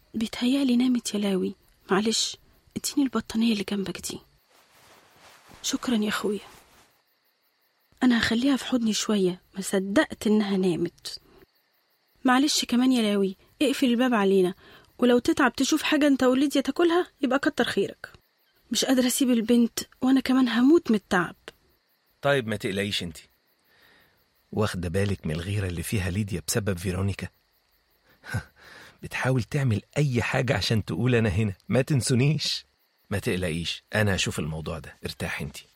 بيتهيألي نامت يا لاوي معلش اديني البطانية اللي جنبك دي شكرا يا اخويا انا هخليها في حضني شوية ما صدقت انها نامت معلش كمان يا لاوي اقفل الباب علينا ولو تتعب تشوف حاجة انت وليديا تاكلها يبقى كتر خيرك مش قادرة اسيب البنت وانا كمان هموت من التعب طيب ما تقلقيش انت واخدة بالك من الغيرة اللي فيها ليديا بسبب فيرونيكا بتحاول تعمل أي حاجة عشان تقول أنا هنا ما تنسونيش ما تقلقيش أنا هشوف الموضوع ده ارتاح انت